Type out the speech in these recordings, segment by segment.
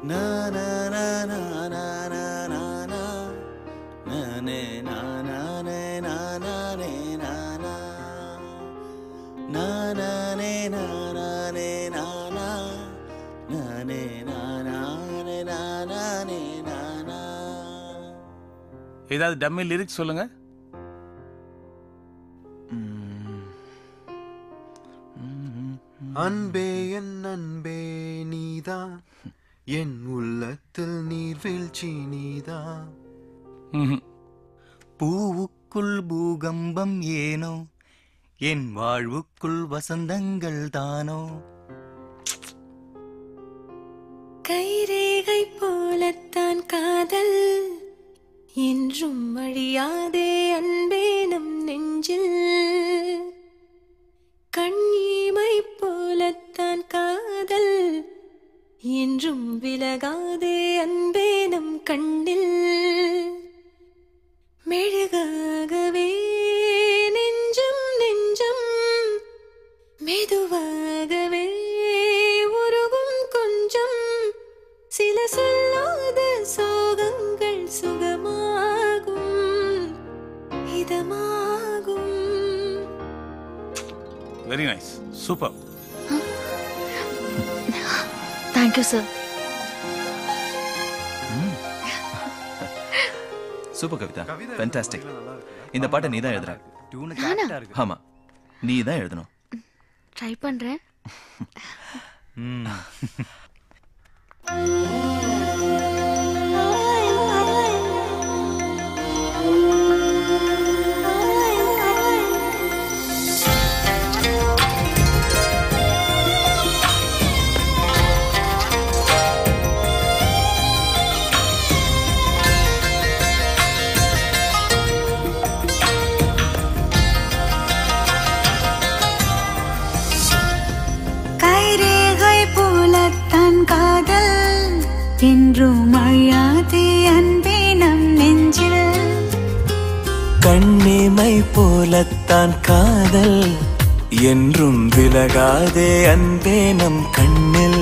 ஏதாவது dummy lyrics சொல்லுங்க அன்பே என் அன்பே நீதான் என் உள்ளத்தில் நீர்வீழ்ச்சி நீதான் ம்ஹும். பூவுக்குள் பூகம்பம் ஏனோ என் வாழ்வுக்குள் வசந்தங்கள் தானோ கைரேகை போலத்தான் காதல் என்றும் அழியாதே அன்பே நம் நெஞ்சில் கண்ணீமை போலத்தான் காதல் என்றும் விலகாதே அன்பே நம் கண்ணில் மெழுகாகவே நெஞ்சம் நெஞ்சம் மெதுவாகவே உருகும் கொஞ்சம் சில சொல்லாத சோகங்கள் சுகமாகும் இதமாகும் very nice super thank you sir super Kavitha fantastic இந்த பாட்டை நீ தான் எழுதுற நானா? ஆமா நீ தான் எழுதணும் ட்ரை பண்றேன் கைரேகை போலத்தான் காதல் என்றும் அழியாதே அன்பே நம் நெஞ்சில் கண்ணிமை போலத்தான் காதல் என்றும் விலகாதே அன்பே நம் கண்ணில்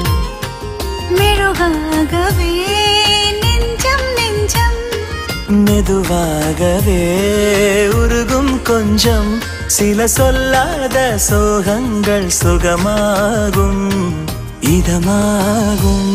மெழுகாகவே நெஞ்சம் நெஞ்சம் மெதுவாகவே உருகும் கொஞ்சம் சில சொல்லாத சோகங்கள் சுகமாகும் இதமாகும்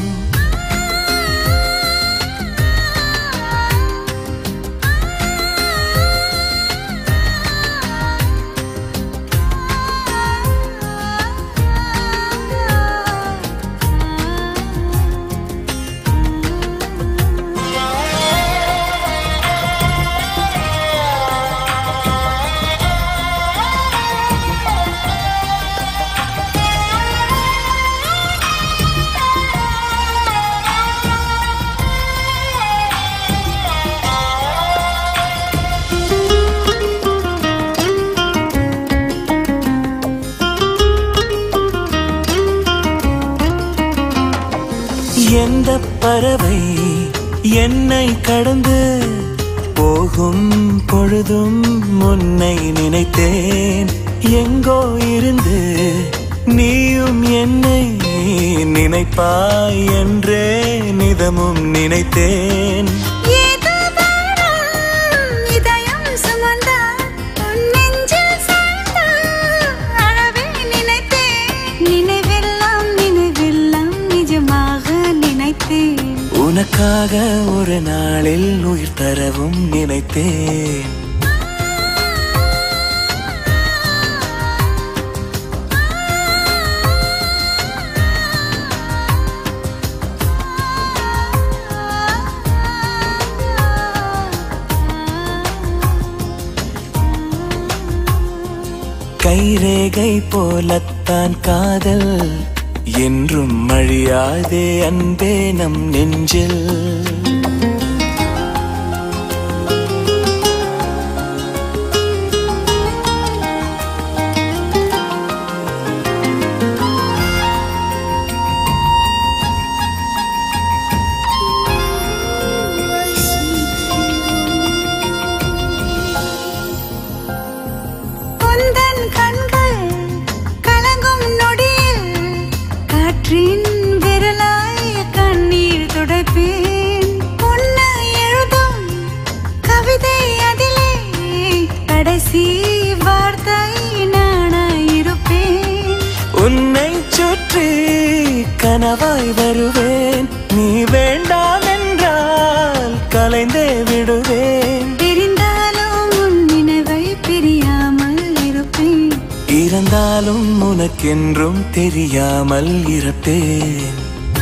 எந்த பறவை என்னை கடந்து போகும் பொழுதும் முன்னை நினைத்தேன் எங்கோ இருந்து நீயும் என்னை நினைப்பாய் என்றே நிதமும் நினைத்தேன் ஏதோ வானம் இதயம் சுமந்த உன் நெஞ்சில் சாய்ந்த அழவே நினைத்தேன் நினைவெல்லாம் நினைவெல்லாம் நிஜமாக நினைத்தேன் உனக்காக ஒரு நாளில் உயிர் தரவும் நினைத்தேன் கைரேகை போலத்தான் காதல் என்றும் அழியாதே அன்பே நம் நெஞ்சில் உந்தன் கண்கள் கலங்கும் நொடியில் காற்றின் விரலாய் தவிதே அதிலே கடைசி வார்த்தை நானாயிருப்பேன் உன்னை சுற்றி கனவாய் வருவேன் நீ வேண்டாம் என்றால் கலைந்தே விடுவேன் பிரிந்தாலும் உன் நினைவை பிரியாமல் இருப்பேன் இறந்தாலும் உனக்கென்றும் தெரியாமல் இருப்பேன்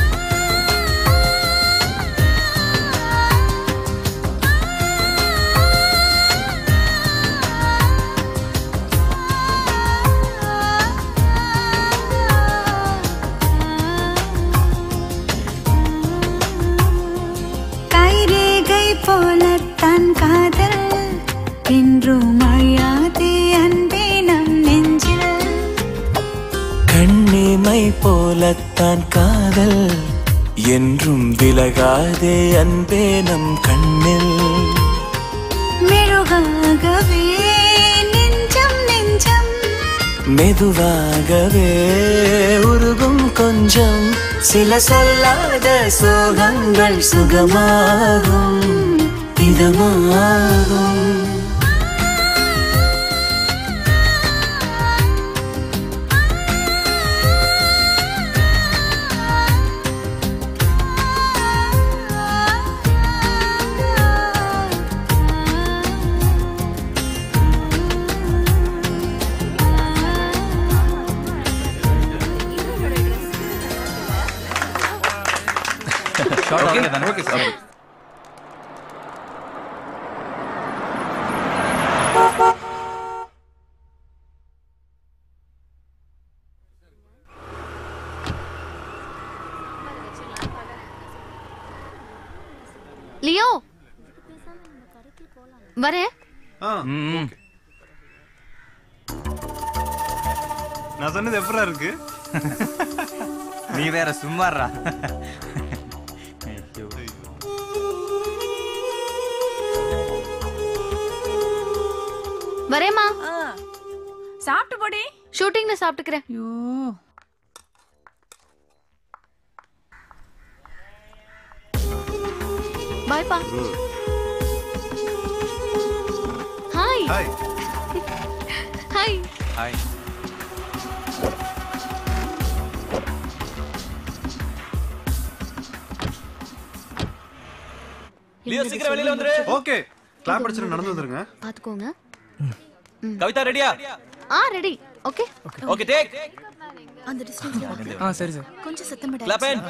கைரேகை போலத்தான் காதல் என்றும் அழியாதே அன்பே நம் நெஞ்சில் கண்ணிமை போலத்தான் காதல் என்றும் விலகாதே அன்பே நம் கண்ணில் மெழுகாகவே நெஞ்சம் நெஞ்சம் மெதுவாகவே உருகும் கொஞ்சம் சில சொல்லாத சோகங்கள் சுகமாகும் இதமாகும் ஷார்ட் ஆகல தானே ஓகே சார் லியோ வரேன் ஆ ம் நான் சொன்னது எப்பரா இருக்கு நீ வேற சும்மாறா வரேம்மா சாப்பிட்டு போடி ஷூட்டிங்ல சாப்பிட்டுக்கிறேன் ஐயோ பாய்ப்பா hi hi hi hi Leo சீக்கிரம் வெளியில வந்துரு ஓகே கிளாப் அடிச்சுட்டு நடந்து வந்துருங்க பாத்துக்கோங்க கவிதா ரெடியா ஆ ரெடி ஓகே ஓகே டேக் அந்த டிஸ்டன்ஸ் ஆ சரி சார் கொஞ்சம் சத்தம் clap in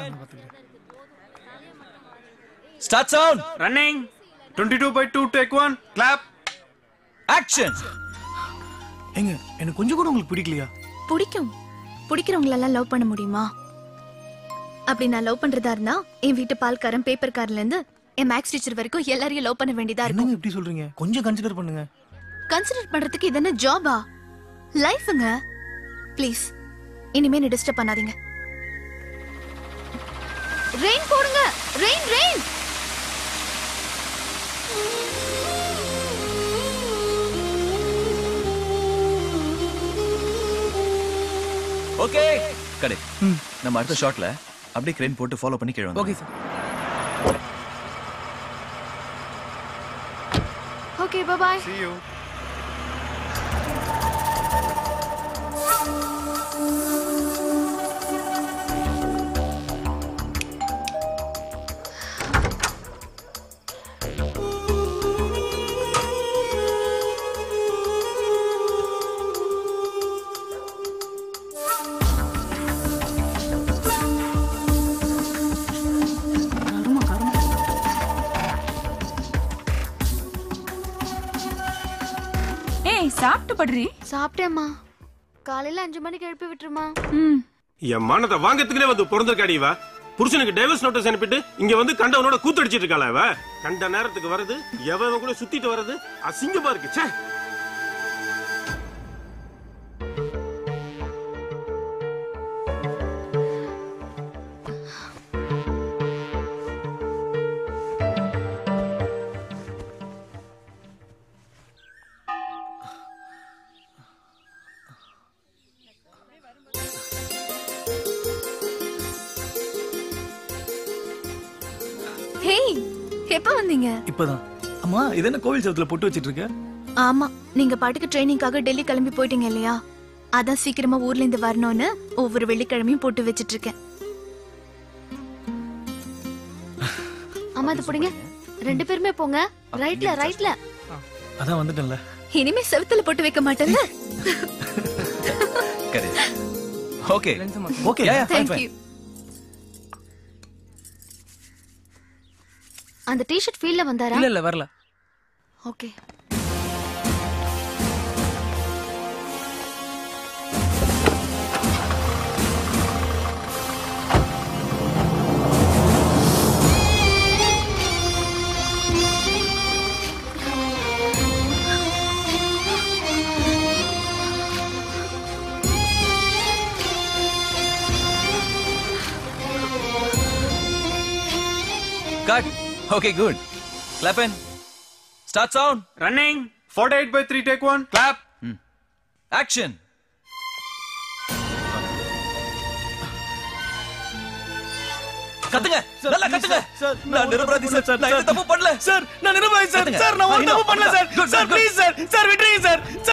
start sound running twenty two by two take one clap action ஏங்க எனக்கு கொஞ்சம் கூட உங்களுக்கு பிடிக்கலையா பிடிக்கும் பிடிக்கிறவங்களெல்லாம் லவ் பண்ண முடியுமா அப்படி நான் லவ் பண்றதா இருந்தா என் வீட்டு பால்காரன் பேப்பர் கார்ல இருந்து என் மேக்ஸ் டீச்சர் வரைக்கும் எல்லாரையும் லவ் பண்ண வேண்டியதா இருக்கும் என்னங்க இப்படி சொல்றீங்க கொஞ்சம் கன்சிடர் பண்ணுங்க கன்சிடர் பண்றதுக்கு இது என்ன ஜாபா லைஃப்ங்க ப்ளீஸ் இனிமே நீ டிஸ்டர்ப் பண்ணாதீங்க ரெயின் போடுங்க ரெயின் ரெயின் ஓகே கடை நம்ம அடுத்த ஷாட்ல அப்படியே கிரெயின் போட்டு ஃபாலோ பண்ணி கீழே ஓகே வந்து sir okay bye see you ஏய் சாப்பிட்டு படுறி சாப்பிட்டேம்மா காலையில அஞ்சு மணிக்கு எழுப்பி விட்டுருமா ம் என் மானத்தை வாங்கறதுக்குனே வந்து பிறந்திருக்காடி இவ புருஷனுக்கு டைவர்ஸ் நோட்டீஸ் அனுப்பிட்டு இங்க வந்து கண்டவனோட கூத்தடிச்சிட்டு இருக்காளா இவ கண்ட நேரத்துக்கு வருது எவன் கூட சுத்திட்டு வர்றது அசிங்கமா இருக்கு ச்சே ஹேய் எப்ப வந்தீங்க இப்பதான் அம்மா ஆமா இது என்ன கோவில் சவத்துல பொட்டு வச்சிட்டு இருக்க ஆமா நீங்க பாட்டுக்கு ட்ரைனிங்காக டெல்லி கிளம்பி போயிட்டீங்க இல்லையா அதான் சீக்கிரமா ஊர்ல இருந்து வரணும்னு ஒவ்வொரு வெள்ளிக்கிழமையும் போட்டு வச்சிட்டு இருக்கேன் அம்மா இது பிடிங்க ரெண்டு பேருமே போங்க ரைட்ல ரைட்ல அதான் வந்துட்டேன்ல இனிமே செவுத்துல போட்டு வைக்க மாட்டேன்ல correct okay okay yeah yeah fine thank you fine அந்த டிஷர்ட் ஃபீல்ட்ல வந்தாரா இல்ல இல்ல வரல okay cut okay good clap in start sound running 48 by 3 take 1 clap action கத்துங்க நல்லா கத்துங்க சார், நான் நிரபராதி சார் சார், நான் எந்த தப்பு பண்ணல சார் நான் நிரபராதி சார் கத்துங்க. சார் நான் ஒரு I know. தப்பு பண்ணல sir Good, sir good, good. Please sir sir விட்டுருங்க சார்